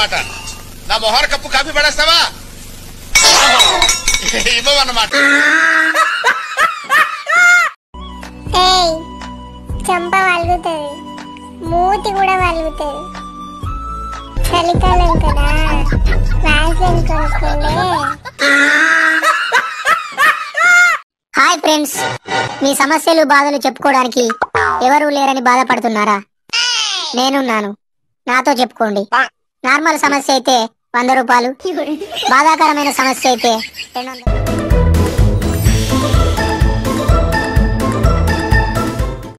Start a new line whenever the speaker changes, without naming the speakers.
అన్నమాట నా మొహర cup coffee పడేస్తావా ఇవ్వమన్నమాట
ఏయ్ చంప వలుగుతుంది మూతి కూడా వలుగుతుంది చలికాలం కదా వ్యాక్సిన్ కొనుక్కోండి
హాయ్ ఫ్రెండ్స్ మీ సమస్యలు బాధలు చెప్పుకోవడానికి ఎవరు లేరని బాధపడుతున్నారా నేనున్నాను నాతో చెప్పుకోండి నార్మల్ సమస్య అయితే వంద రూపాయలు బాధాకరమైన సమస్య అయితే రెండు వందలు